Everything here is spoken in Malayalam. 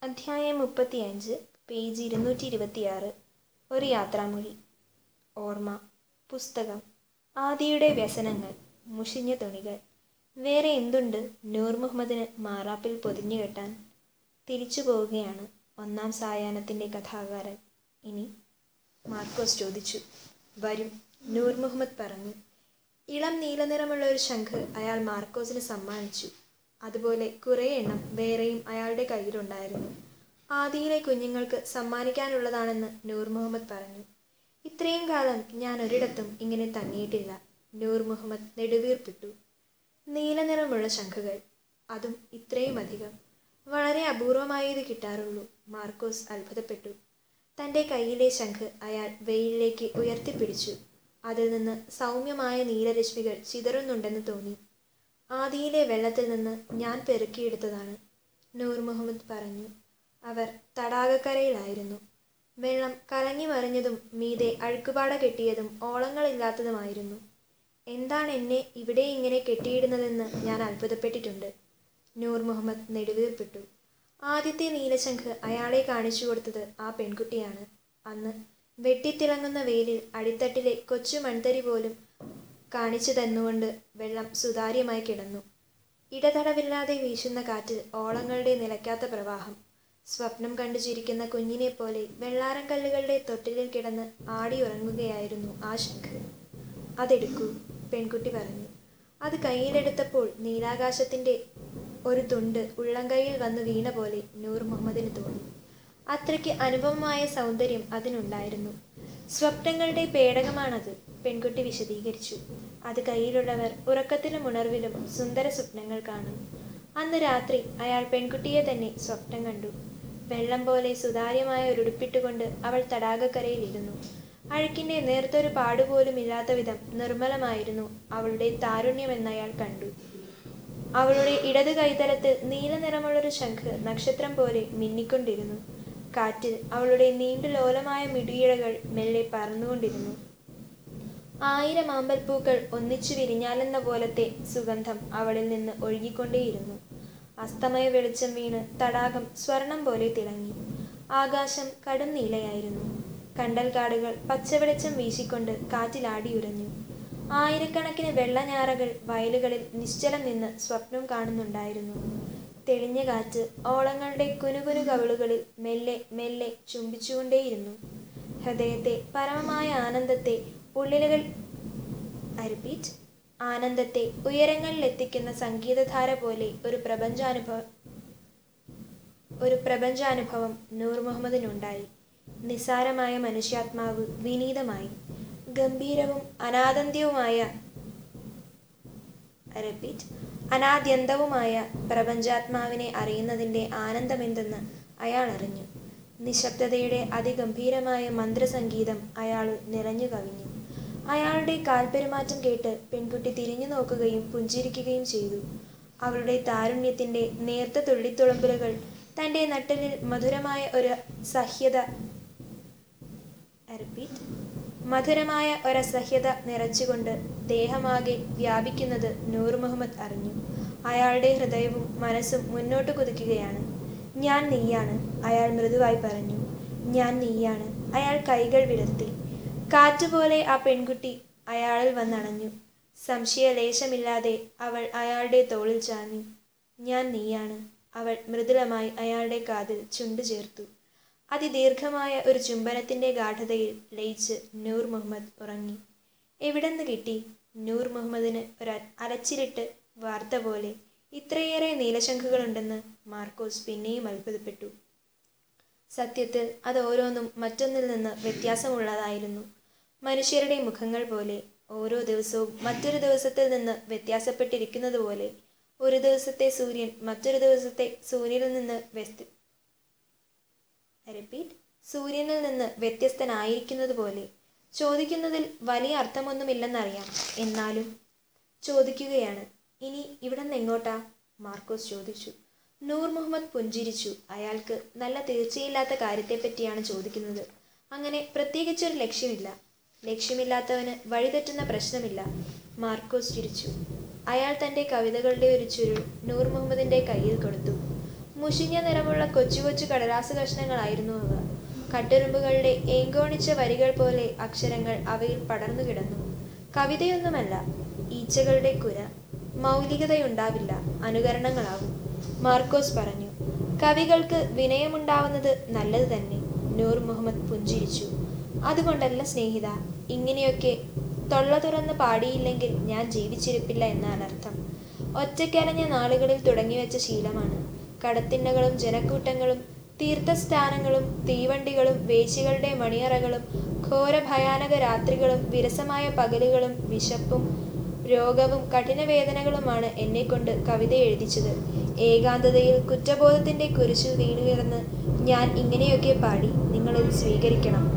അധ്യായം മുപ്പത്തിയഞ്ച് പേജ് ഇരുന്നൂറ്റി ഇരുപത്തിയാറ് ഒരു യാത്രാമൊഴി ഓർമ്മ പുസ്തകം ആദിയുടെ വ്യസനങ്ങൾ മുഷിഞ്ഞ തുണികൾ വേറെ എന്തുണ്ട് നൂർ മുഹമ്മദിന് മാറാപ്പിൽ പൊതിഞ്ഞു കെട്ടാൻ തിരിച്ചു പോവുകയാണ് ഒന്നാം സായാഹ്നത്തിൻ്റെ കഥാകാരൻ ഇനി മാർക്കോസ് ചോദിച്ചു വരും നൂർ മുഹമ്മദ് പറഞ്ഞു ഇളം നീലനിറമുള്ള ഒരു ശംഖ് അയാൾ മാർക്കോസിന് സമ്മാനിച്ചു അതുപോലെ കുറേ എണ്ണം വേറെയും അയാളുടെ കയ്യിലുണ്ടായിരുന്നു ആദിയിലെ കുഞ്ഞുങ്ങൾക്ക് സമ്മാനിക്കാനുള്ളതാണെന്ന് നൂർ മുഹമ്മദ് പറഞ്ഞു ഇത്രയും കാലം ഞാൻ ഒരിടത്തും ഇങ്ങനെ തങ്ങിയിട്ടില്ല നൂർ മുഹമ്മദ് നെടുവീർപ്പിട്ടു നീലനിറമുള്ള ശംഖുകൾ അതും ഇത്രയും അധികം വളരെ അപൂർവമായി ഇത് കിട്ടാറുള്ളൂ മാർക്കോസ് അത്ഭുതപ്പെട്ടു തൻ്റെ കയ്യിലെ ശംഖ് അയാൾ വെയിലിലേക്ക് ഉയർത്തിപ്പിടിച്ചു അതിൽ നിന്ന് സൗമ്യമായ നീലരശ്മികൾ ചിതറുന്നുണ്ടെന്ന് തോന്നി ആദിയിലെ വെള്ളത്തിൽ നിന്ന് ഞാൻ പെറുക്കിയെടുത്തതാണ് നൂർ മുഹമ്മദ് പറഞ്ഞു അവർ തടാകക്കരയിലായിരുന്നു വെള്ളം കലങ്ങി മറിഞ്ഞതും മീതെ അഴുക്കുപാട കെട്ടിയതും ഓളങ്ങളില്ലാത്തതുമായിരുന്നു എന്താണ് എന്നെ ഇവിടെ ഇങ്ങനെ കെട്ടിയിടുന്നതെന്ന് ഞാൻ അത്ഭുതപ്പെട്ടിട്ടുണ്ട് നൂർ മുഹമ്മദ് നെടുവീർപ്പിട്ടു ആദ്യത്തെ നീലശംഖ് അയാളെ കാണിച്ചു കൊടുത്തത് ആ പെൺകുട്ടിയാണ് അന്ന് വെട്ടിത്തിളങ്ങുന്ന വെയിലിൽ അടിത്തട്ടിലെ കൊച്ചു മൺതരി പോലും കാണിച്ചു തന്നുകൊണ്ട് വെള്ളം സുതാര്യമായി കിടന്നു ഇടതടവില്ലാതെ വീശുന്ന കാറ്റ് ഓളങ്ങളുടെ നിലയ്ക്കാത്ത പ്രവാഹം സ്വപ്നം കണ്ടു ചിരിക്കുന്ന കുഞ്ഞിനെ പോലെ വെള്ളാരം കല്ലുകളുടെ തൊട്ടിലിൽ കിടന്ന് ആടിയുറങ്ങുകയായിരുന്നു ആ ശംഖ് അതെടുക്കൂ പെൺകുട്ടി പറഞ്ഞു അത് കയ്യിലെടുത്തപ്പോൾ നീലാകാശത്തിൻ്റെ ഒരു തുണ്ട് ഉള്ളംകൈയിൽ വന്ന് വീണ പോലെ നൂർ മുഹമ്മദിന് തോന്നി അത്രയ്ക്ക് അനുപമമായ സൗന്ദര്യം അതിനുണ്ടായിരുന്നു സ്വപ്നങ്ങളുടെ പേടകമാണത് പെൺകുട്ടി വിശദീകരിച്ചു അത് കയ്യിലുള്ളവർ ഉറക്കത്തിലും ഉണർവിലും സുന്ദര സ്വപ്നങ്ങൾ കാണും അന്ന് രാത്രി അയാൾ പെൺകുട്ടിയെ തന്നെ സ്വപ്നം കണ്ടു വെള്ളം പോലെ സുതാര്യമായ ഒരുടുപ്പിട്ടുകൊണ്ട് അവൾ തടാകക്കരയിലിരുന്നു അഴുക്കിൻ്റെ നേർത്തൊരു പാടുപോലും ഇല്ലാത്ത വിധം നിർമ്മലമായിരുന്നു അവളുടെ താരുണ്യമെന്നയാൾ കണ്ടു അവളുടെ ഇടത് കൈതലത്തിൽ നീല നിറമുള്ളൊരു ശംഖ് നക്ഷത്രം പോലെ മിന്നിക്കൊണ്ടിരുന്നു കാറ്റിൽ അവളുടെ നീണ്ടു ലോലമായ മിടിയിഴകൾ മെല്ലെ പറന്നുകൊണ്ടിരുന്നു ആയിരം ആമ്പൽപ്പൂക്കൾ ഒന്നിച്ചു വിരിഞ്ഞാലെന്ന പോലത്തെ സുഗന്ധം അവളിൽ നിന്ന് ഒഴുകിക്കൊണ്ടേയിരുന്നു അസ്തമയ വെളിച്ചം വീണ് തടാകം സ്വർണം പോലെ തിളങ്ങി ആകാശം കടും നീലയായിരുന്നു കണ്ടൽക്കാടുകൾ പച്ചവെളിച്ചം വീശിക്കൊണ്ട് കാറ്റിലാടിയുരഞ്ഞു ആയിരക്കണക്കിന് വെള്ളഞ്ഞാറകൾ വയലുകളിൽ നിശ്ചലം നിന്ന് സ്വപ്നം കാണുന്നുണ്ടായിരുന്നു തെളിഞ്ഞ കാറ്റ് ഓളങ്ങളുടെ കുനുകുനു കവിളുകളിൽ മെല്ലെ മെല്ലെ ചുംബിച്ചുകൊണ്ടേയിരുന്നു ഹൃദയത്തെ പരമമായ ആനന്ദത്തെ ഉള്ളിലുകൾ റിപ്പീറ്റ് ആനന്ദത്തെ ഉയരങ്ങളിലെത്തിക്കുന്ന സംഗീതധാര പോലെ ഒരു പ്രപഞ്ചാനുഭവം ഒരു പ്രപഞ്ചാനുഭവം നൂർ മുഹമ്മദിനുണ്ടായി നിസ്സാരമായ മനുഷ്യാത്മാവ് വിനീതമായി ഗംഭീരവും അനാദന്ത്യവുമായ റിപ്പീറ്റ് അനാദ്യന്തവുമായ പ്രപഞ്ചാത്മാവിനെ അറിയുന്നതിൻ്റെ ആനന്ദമെന്തെന്ന് അയാൾ അറിഞ്ഞു നിശബ്ദതയുടെ അതിഗംഭീരമായ മന്ത്രസംഗീതം അയാൾ നിറഞ്ഞു കവിഞ്ഞു അയാളുടെ കാൽപ്പെരുമാറ്റം കേട്ട് പെൺകുട്ടി തിരിഞ്ഞു നോക്കുകയും പുഞ്ചിരിക്കുകയും ചെയ്തു അവളുടെ താരുണ്യത്തിൻ്റെ നേർത്ത തുള്ളിത്തുളമ്പലുകൾ തൻ്റെ നട്ടലിൽ മധുരമായ ഒരു സഹ്യത റിപ്പീറ്റ് മധുരമായ ഒരസഹ്യത നിറച്ചുകൊണ്ട് ദേഹമാകെ വ്യാപിക്കുന്നത് നൂർ മുഹമ്മദ് അറിഞ്ഞു അയാളുടെ ഹൃദയവും മനസ്സും മുന്നോട്ട് കുതിക്കുകയാണ് ഞാൻ നീയാണ് അയാൾ മൃദുവായി പറഞ്ഞു ഞാൻ നീയാണ് അയാൾ കൈകൾ വിടർത്തി കാറ്റുപോലെ ആ പെൺകുട്ടി അയാളിൽ വന്നണഞ്ഞു സംശയലേശമില്ലാതെ അവൾ അയാളുടെ തോളിൽ ചാഞ്ഞു ഞാൻ നീയാണ് അവൾ മൃദുലമായി അയാളുടെ കാതിൽ ചുണ്ടു ചേർത്തു അതിദീർഘമായ ഒരു ചുംബനത്തിൻ്റെ ഗാഠതയിൽ ലയിച്ച് നൂർ മുഹമ്മദ് ഉറങ്ങി എവിടെന്ന് കിട്ടി നൂർ മുഹമ്മദിന് ഒരു അലച്ചിലിട്ട് വാർത്ത പോലെ ഇത്രയേറെ നീലശംഖുകളുണ്ടെന്ന് മാർക്കോസ് പിന്നെയും അത്ഭുതപ്പെട്ടു സത്യത്തിൽ അത് ഓരോന്നും മറ്റൊന്നിൽ നിന്ന് വ്യത്യാസമുള്ളതായിരുന്നു മനുഷ്യരുടെ മുഖങ്ങൾ പോലെ ഓരോ ദിവസവും മറ്റൊരു ദിവസത്തിൽ നിന്ന് വ്യത്യാസപ്പെട്ടിരിക്കുന്നത് പോലെ ഒരു ദിവസത്തെ സൂര്യൻ മറ്റൊരു ദിവസത്തെ സൂര്യനിൽ നിന്ന് വ്യസ്തി റിപ്പീറ്റ് സൂര്യനിൽ നിന്ന് വ്യത്യസ്തനായിരിക്കുന്നത് പോലെ ചോദിക്കുന്നതിൽ വലിയ അർത്ഥമൊന്നുമില്ലെന്നറിയാം എന്നാലും ചോദിക്കുകയാണ് ഇനി ഇവിടെ നിന്ന് എങ്ങോട്ടാ മാർക്കോസ് ചോദിച്ചു നൂർ മുഹമ്മദ് പുഞ്ചിരിച്ചു അയാൾക്ക് നല്ല തീർച്ചയില്ലാത്ത കാര്യത്തെപ്പറ്റിയാണ് ചോദിക്കുന്നത് അങ്ങനെ പ്രത്യേകിച്ചൊരു ലക്ഷ്യമില്ല ലക്ഷ്യമില്ലാത്തവന് വഴിതെറ്റുന്ന പ്രശ്നമില്ല മാർക്കോസ് ചിരിച്ചു അയാൾ തൻ്റെ കവിതകളുടെ ഒരു ചുരുൾ നൂർ മുഹമ്മദിൻ്റെ കയ്യിൽ കൊടുത്തു മുഷിഞ്ഞ നിറമുള്ള കൊച്ചു കൊച്ചു കടലാസ് കഷ്ണങ്ങളായിരുന്നു അവ കട്ടുറുമ്പുകളുടെ ഏങ്കോണിച്ച വരികൾ പോലെ അക്ഷരങ്ങൾ അവയിൽ പടർന്നു കിടന്നു കവിതയൊന്നുമല്ല ഈച്ചകളുടെ കുര മൗലികതയുണ്ടാവില്ല അനുകരണങ്ങളാവും മാർക്കോസ് പറഞ്ഞു കവികൾക്ക് വിനയമുണ്ടാവുന്നത് നല്ലത് തന്നെ നൂർ മുഹമ്മദ് പുഞ്ചിരിച്ചു അതുകൊണ്ടല്ല സ്നേഹിത ഇങ്ങനെയൊക്കെ തൊള്ള തുറന്ന് പാടിയില്ലെങ്കിൽ ഞാൻ ജീവിച്ചിരിപ്പില്ല എന്നാണ് അർത്ഥം ഒറ്റയ്ക്കലഞ്ഞ നാളുകളിൽ തുടങ്ങിവെച്ച ശീലമാണ് കടത്തിണ്ണകളും ജനക്കൂട്ടങ്ങളും തീർത്ഥസ്ഥാനങ്ങളും തീവണ്ടികളും വേശികളുടെ മണിയറകളും ഘോര ഭയാനക രാത്രികളും വിരസമായ പകലുകളും വിശപ്പും രോഗവും കഠിനവേദനകളുമാണ് എന്നെക്കൊണ്ട് കവിത എഴുതിച്ചത് ഏകാന്തതയിൽ കുറ്റബോധത്തിന്റെ കുരിശിൽ വീണുകിടന്ന് ഞാൻ ഇങ്ങനെയൊക്കെ പാടി നിങ്ങളിത് സ്വീകരിക്കണം